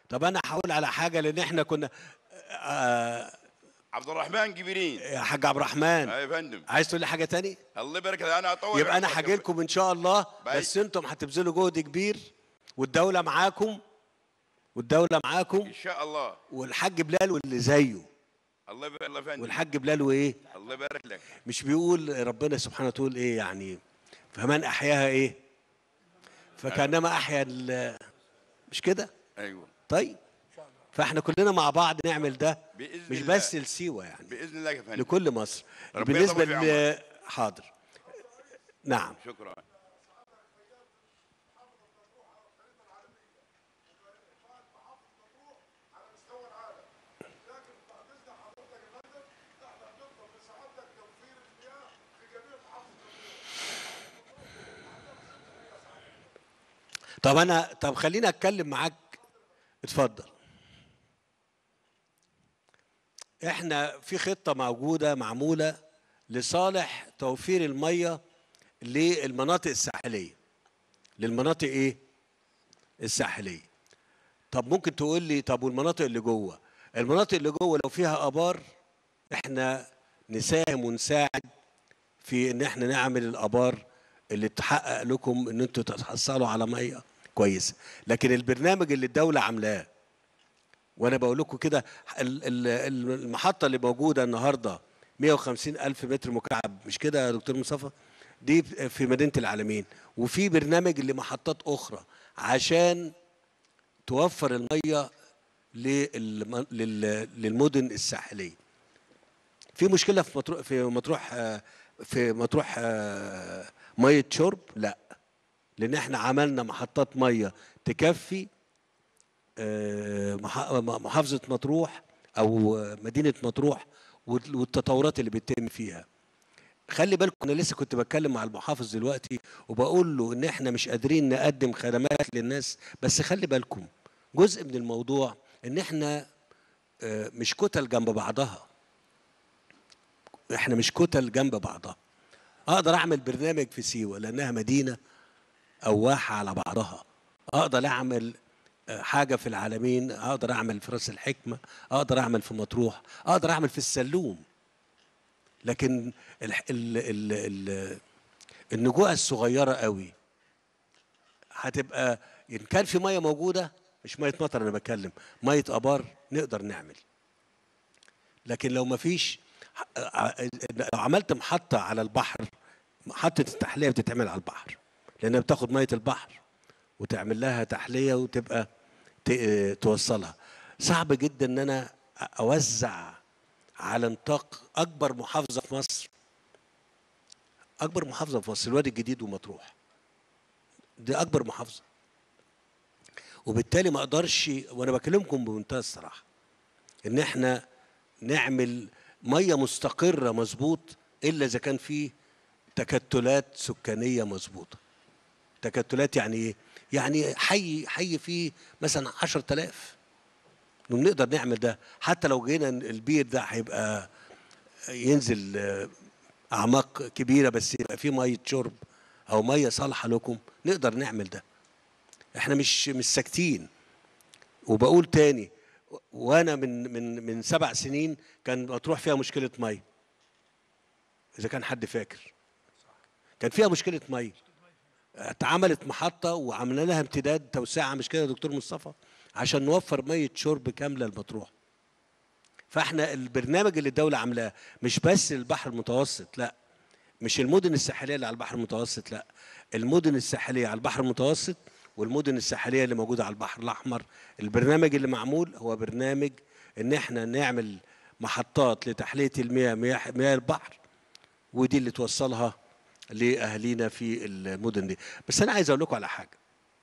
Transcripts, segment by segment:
طب انا هقول على حاجه لان احنا كنا آه عبد الرحمن جبرين يا حاج عبد الرحمن يا فندم عايز تقول لي حاجه تاني الله يبارك لك انا اطول يبقى انا عمرك. هاجي لكم ان شاء الله باي. بس انتم هتبذلوا جهد كبير والدوله معاكم والدوله معاكم ان شاء الله والحاج بلال واللي زيه الله يبارك الله يا فندم والحاج بلال وايه الله يبارك لك مش بيقول ربنا سبحانه وتعالى ايه يعني فمن احياها ايه فكانما احيا ال- مش كده ايوه طيب فاحنا كلنا مع بعض نعمل ده بإذن مش الله. بس لسيوه يعني باذن الله يا فندم لكل مصر ربنا بالنسبه يطول في ل حاضر نعم شكرا طب انا طب خليني اتكلم معاك اتفضل احنا في خطه موجوده معموله لصالح توفير الميه للمناطق الساحليه للمناطق ايه الساحليه طب ممكن تقول لي طب والمناطق اللي جوه المناطق اللي جوه لو فيها ابار احنا نساهم ونساعد في ان احنا نعمل الابار اللي تحقق لكم ان انتوا تتحصلوا على ميه كويسه لكن البرنامج اللي الدوله عاملاه وانا بقول لكم كده ال- ال- المحطه اللي موجوده النهارده 150 الف متر مكعب مش كده يا دكتور مصطفى دي في مدينه العالمين وفي برنامج لمحطات اخرى عشان توفر الميه للم- لل- للمدن الساحليه في مشكله في مطروح في مطروح آه، في مطروح آه، ميه شرب لا لان احنا عملنا محطات ميه تكفي آه، مح- محافظه مطروح او آه، مدينه مطروح وال- والتطورات اللي بتتم فيها خلي بالكم انا لسه كنت بتكلم مع المحافظ دلوقتي وبقول له ان احنا مش قادرين نقدم خدمات للناس بس خلي بالكم جزء من الموضوع ان احنا آه، مش كتل جنب بعضها احنا مش كتل جنب بعضها اقدر اعمل برنامج في سيوه لانها مدينه او واحه على بعضها اقدر اعمل آه، حاجه في العالمين اقدر اعمل في راس الحكمه اقدر اعمل في مطروح اقدر اعمل في السلوم لكن ال ال ال ال النجوءه الصغيره قوي هتبقى ان كان في ميه موجوده مش ميه مطر انا بتكلم ميه ابار نقدر نعمل لكن لو ما فيش لو عملت محطه على البحر محطه التحليه بتتعمل على البحر لانها بتاخد ميه البحر وتعمل لها تحليه وتبقى ت- توصلها صعب جدا ان انا اوزع على نطاق اكبر محافظه في مصر اكبر محافظه في مصر الوادي الجديد ومطروح دي اكبر محافظه وبالتالي ما اقدرش وانا بكلمكم بمنتهى الصراحه ان احنا نعمل ميه مستقره مظبوط الا اذا كان في تكتلات سكانيه مظبوطه تكتلات يعني ايه يعني حي حي فيه مثلا 10000 ونقدر نعمل ده حتى لو جينا البير ده هيبقى ينزل آه، اعماق كبيره بس يبقى فيه ميه شرب او ميه صالحه لكم نقدر نعمل ده احنا مش مش ساكتين وبقول تاني وانا من من من سبع سنين كان مطروح فيها مشكله ميه اذا كان حد فاكر كان فيها مشكله ميه اتعملت محطه وعملنا لها امتداد توسعه مش كده يا دكتور مصطفى عشان نوفر ميه شرب كامله لمطروح فاحنا البرنامج اللي الدوله عاملاه مش بس البحر المتوسط لا مش المدن الساحليه اللي على البحر المتوسط لا المدن الساحليه على البحر المتوسط والمدن الساحليه اللي موجوده على البحر الاحمر البرنامج اللي معمول هو برنامج ان احنا نعمل محطات لتحليه المياه مياه, مياه البحر ودي اللي توصلها لاهالينا في المدن دي بس انا عايز اقول لكم على حاجه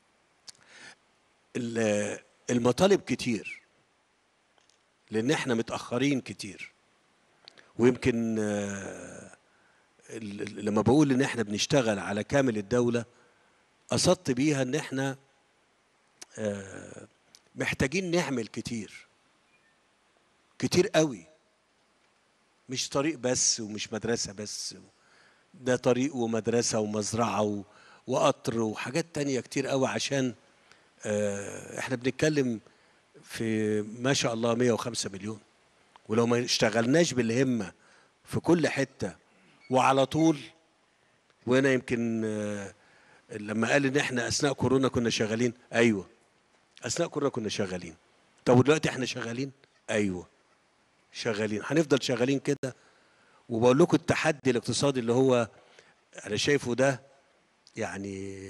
ال- المطالب كتير لان احنا متاخرين كتير ويمكن آه، ال- ال- لما بقول ان احنا بنشتغل على كامل الدوله قصدت بيها ان احنا آه، محتاجين نعمل كتير كتير قوي مش طريق بس ومش مدرسه بس ده طريق ومدرسه ومزرعه و- وقطر وحاجات تانية كتير قوي عشان آه، احنا بنتكلم في ما شاء الله 105 مليون ولو ما اشتغلناش بالهمه في كل حته وعلى طول وانا يمكن آه، لما قال ان احنا اثناء كورونا كنا شغالين ايوه اثناء كورونا كنا شغالين طب ودلوقتي احنا شغالين ايوه شغالين هنفضل شغالين كده وبقول لكم التحدي الاقتصادي اللي هو انا شايفه ده يعني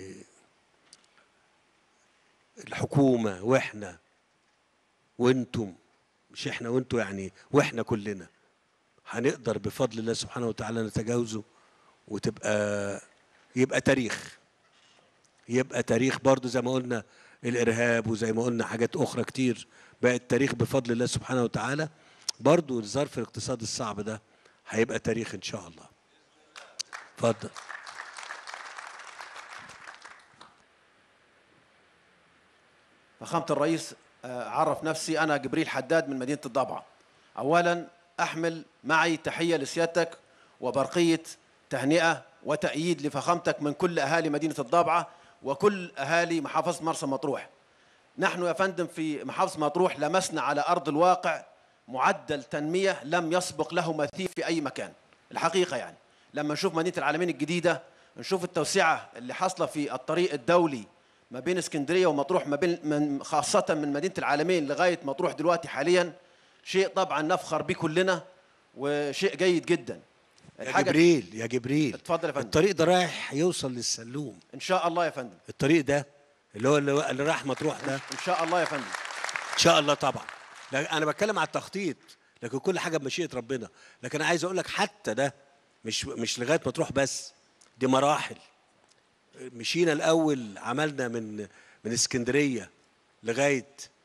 الحكومه واحنا وانتم مش احنا وانتم يعني واحنا كلنا هنقدر بفضل الله سبحانه وتعالى نتجاوزه وتبقى يبقى تاريخ يبقى تاريخ برضو زي ما قلنا الارهاب وزي ما قلنا حاجات اخرى كتير بقت تاريخ بفضل الله سبحانه وتعالى برضو الظرف الاقتصادي الصعب ده هيبقى تاريخ ان شاء الله اتفضل فخامة الرئيس آه، عرف نفسي أنا جبريل حداد من مدينة الضبعة أولا أحمل معي تحية لسيادتك وبرقية تهنئة وتأييد لفخامتك من كل أهالي مدينة الضبعة وكل أهالي محافظة مرسى مطروح نحن يا فندم في محافظة مطروح لمسنا على أرض الواقع معدل تنمية لم يسبق له مثيل في أي مكان الحقيقة يعني لما نشوف مدينة العالمين الجديدة نشوف التوسعة اللي حاصلة في الطريق الدولي ما بين اسكندرية ومطروح ما بين من خاصة من مدينة العالمين لغاية مطروح دلوقتي حاليا شيء طبعا نفخر به كلنا وشيء جيد جدا يا جبريل يا جبريل اتفضل يا فندم. الطريق ده رايح يوصل للسلوم إن شاء الله يا فندم الطريق ده اللي هو اللي اللي راح مطروح ده إن شاء الله يا فندم ان شاء الله طبعا لا انا بتكلم على التخطيط لكن كل حاجه بمشيئه ربنا لكن انا عايز اقول لك حتى ده مش مش لغايه ما تروح بس دي مراحل مشينا الاول عملنا من من اسكندريه لغايه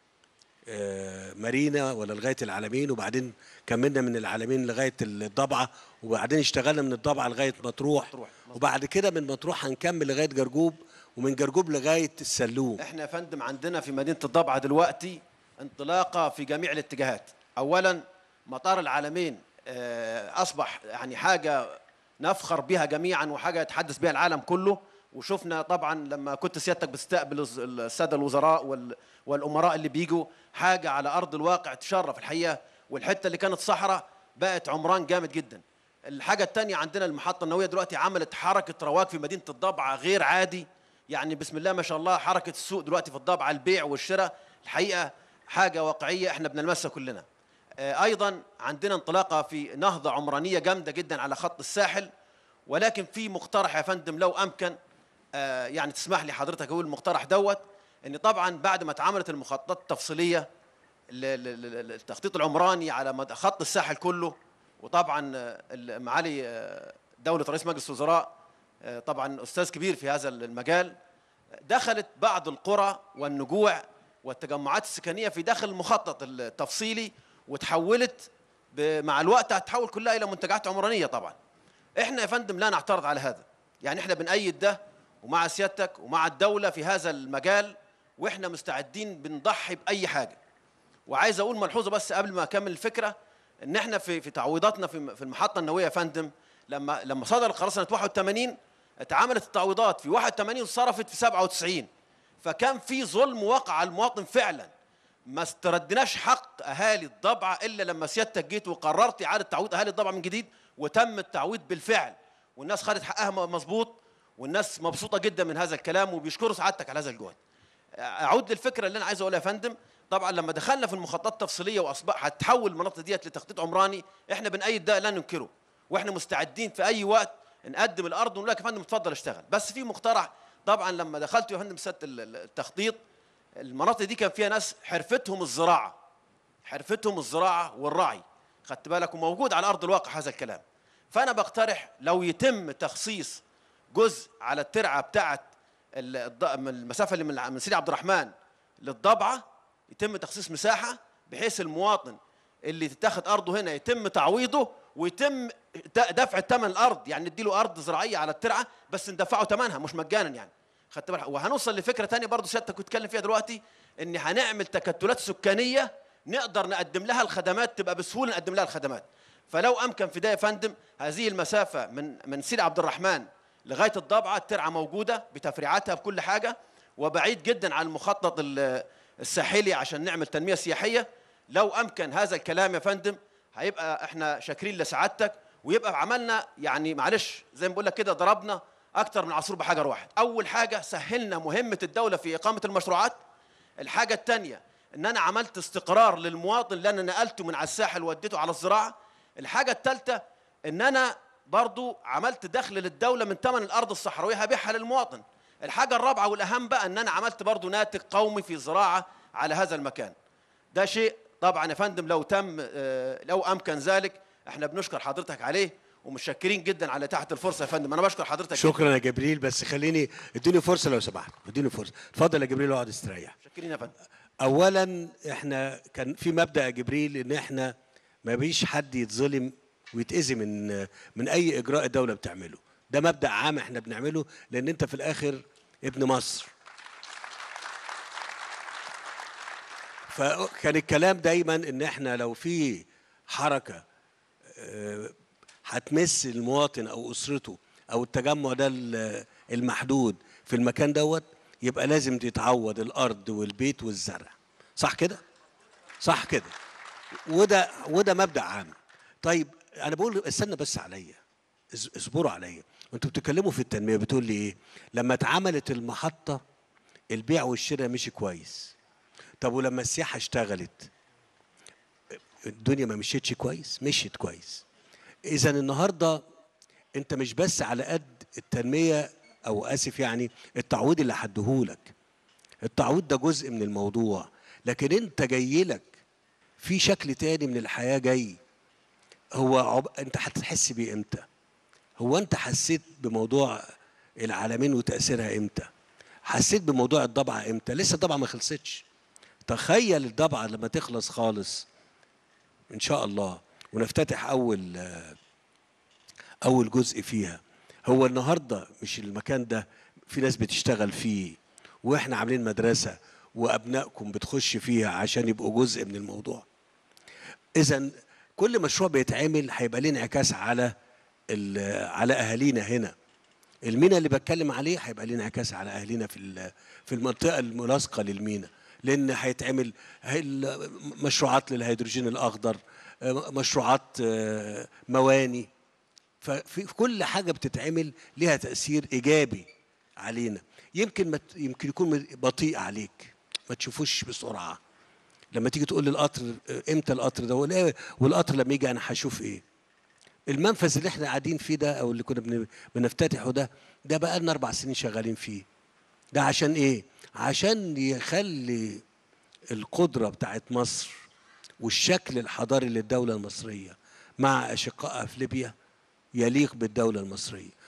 آه، مارينا ولا لغايه العلمين وبعدين كملنا من العلمين لغايه الضبعه وبعدين اشتغلنا من الضبعه لغايه مطروح مطروح، مظبوط. وبعد كده من مطروح هنكمل لغايه جرجوب ومن جرجوب لغايه السلوم احنا يا فندم عندنا في مدينه الضبعه دلوقتي انطلاقه في جميع الاتجاهات اولا مطار العالمين آه، اصبح يعني حاجه نفخر بها جميعا وحاجه يتحدث بها العالم كله وشفنا طبعا لما كنت سيادتك بتستقبل الز- الساده الوزراء وال- والامراء اللي بيجوا حاجه على ارض الواقع تشرف الحقيقه والحته اللي كانت صحراء بقت عمران جامد جدا الحاجه الثانيه عندنا المحطه النوويه دلوقتي عملت حركه رواج في مدينه الضبعه غير عادي يعني بسم الله ما شاء الله حركه السوق دلوقتي في الضبعه البيع والشراء الحقيقه حاجه واقعيه احنا بنلمسها كلنا آه، ايضا عندنا انطلاقه في نهضه عمرانيه جامده جدا على خط الساحل ولكن في مقترح يا فندم لو امكن آه، يعني تسمح لي حضرتك اقول المقترح دوت ان طبعا بعد ما اتعملت المخططات التفصيليه ل- ل- ل- ل- التخطيط العمراني على مد- خط الساحل كله وطبعا آه، ال- معالي آه، دوله رئيس مجلس الوزراء آه، طبعا استاذ كبير في هذا المجال دخلت بعض القرى والنجوع والتجمعات السكنيه في داخل المخطط التفصيلي وتحولت ب- مع الوقت هتتحول كلها الى منتجعات عمرانيه طبعا احنا يا فندم لا نعترض على هذا يعني احنا بنأيد ده ومع سيادتك ومع الدوله في هذا المجال واحنا مستعدين بنضحي باي حاجه وعايز اقول ملحوظه بس قبل ما اكمل الفكره ان احنا في في تعويضاتنا في في المحطه النوويه يا فندم لما لما صدر القرار سنه 81 اتعملت التعويضات في 81 وصرفت في 97 فكان في ظلم وقع على المواطن فعلا ما استردناش حق اهالي الضبعه الا لما سيادتك جيت وقررت اعاده تعويض اهالي الضبعه من جديد وتم التعويض بالفعل والناس خدت حقها مظبوط والناس مبسوطه جدا من هذا الكلام وبيشكروا سعادتك على هذا الجهد اعود للفكره اللي انا عايز اقولها يا فندم طبعا لما دخلنا في المخططات التفصيليه واصبح هتحول المناطق ديت لتخطيط عمراني احنا بنأيد ده لا ننكره واحنا مستعدين في اي وقت نقدم الارض ونقول لك يا فندم اتفضل اشتغل بس في مقترح طبعا لما دخلت يا فندم سياده ال- ال- التخطيط المناطق دي كان فيها ناس حرفتهم الزراعه حرفتهم الزراعه والرعي خدت بالك وموجود على ارض الواقع هذا الكلام فانا بقترح لو يتم تخصيص جزء على الترعه بتاعه ال- الض- من المسافه اللي من الع- من سيدي عبد الرحمن للضبعه يتم تخصيص مساحه بحيث المواطن اللي تتاخد ارضه هنا يتم تعويضه ويتم د- دفع ثمن الارض يعني نديله ارض زراعيه على الترعه بس ندفعه ثمنها مش مجانا يعني خدت بالك وهنوصل لفكره تانية برضه سيادتك كنت بتتكلم فيها دلوقتي ان هنعمل تكتلات سكانيه نقدر نقدم لها الخدمات تبقى بسهوله نقدم لها الخدمات فلو امكن في ده يا فندم هذه المسافه من من سيدي عبد الرحمن لغايه الضبعه الترعه موجوده بتفريعاتها بكل حاجه وبعيد جدا عن المخطط ال- الساحلي عشان نعمل تنميه سياحيه لو امكن هذا الكلام يا فندم هيبقى احنا شاكرين لسعادتك ويبقى عملنا يعني معلش زي ما بقول لك كده ضربنا اكتر من عصفور بحجر واحد اول حاجه سهلنا مهمه الدوله في اقامه المشروعات الحاجه الثانيه ان انا عملت استقرار للمواطن اللي انا نقلته من على الساحل وديته على الزراعه الحاجه الثالثه ان انا برضو عملت دخل للدوله من ثمن الارض الصحراويه هبيعها للمواطن الحاجه الرابعه والاهم بقى ان انا عملت برضو ناتج قومي في الزراعه على هذا المكان ده شيء طبعا يا فندم لو تم آه، لو امكن ذلك احنا بنشكر حضرتك عليه ومتشكرين جدا على تحت الفرصه يا فندم انا بشكر حضرتك جداً. شكرا يا جبريل بس خليني اديني فرصه لو سمحت اديني فرصه اتفضل يا جبريل اقعد استريح متشكرين يا فندم اولا احنا كان في مبدا يا جبريل ان احنا ما بيش حد يتظلم ويتاذي من من اي اجراء الدوله بتعمله ده مبدا عام احنا بنعمله لان انت في الاخر ابن مصر فكان الكلام دايما ان احنا لو في حركه آه، هتمس المواطن او اسرته او التجمع ده ال- المحدود في المكان دوت يبقى لازم تتعوض الارض والبيت والزرع صح كده صح كده وده وده مبدا عام طيب انا بقول استنى بس عليا اس- اصبروا عليا انتوا بتتكلموا في التنميه بتقول لي ايه لما اتعملت المحطه البيع والشراء مشي كويس طب ولما السياحه اشتغلت الدنيا ما مشيتش كويس مشيت كويس اذا النهارده انت مش بس على قد التنميه او اسف يعني التعويض اللي هديهولك التعويض ده جزء من الموضوع لكن انت جاي لك في شكل تاني من الحياه جاي هو عب... انت هتحس بيه امتى هو انت حسيت بموضوع العالمين وتاثيرها امتى حسيت بموضوع الضبعه امتى لسه الضبعه ما خلصتش تخيل الضبعه لما تخلص خالص ان شاء الله ونفتتح اول آه، اول جزء فيها هو النهارده مش المكان ده في ناس بتشتغل فيه واحنا عاملين مدرسه وابنائكم بتخش فيها عشان يبقوا جزء من الموضوع اذا كل مشروع بيتعمل هيبقى ليه انعكاس على ال- على اهالينا هنا المينا اللي بتكلم عليه هيبقى ليه انعكاس على اهالينا في ال- في المنطقه الملاصقه للمينا لان هيتعمل هي- مشروعات للهيدروجين الاخضر آه، مشروعات آه، مواني ففي في كل حاجه بتتعمل ليها تاثير ايجابي علينا يمكن ما ت- يمكن يكون بطيء عليك ما تشوفوش بسرعه لما تيجي تقول لي القطر آه، امتى القطر ده ولا إيه؟ والقطر لما يجي انا هشوف ايه المنفذ اللي احنا قاعدين فيه ده او اللي كنا بن- بنفتتحه ده ده بقى لنا اربع سنين شغالين فيه ده عشان ايه عشان يخلي القدره بتاعت مصر والشكل الحضاري للدوله المصريه مع اشقائها في ليبيا يليق بالدوله المصريه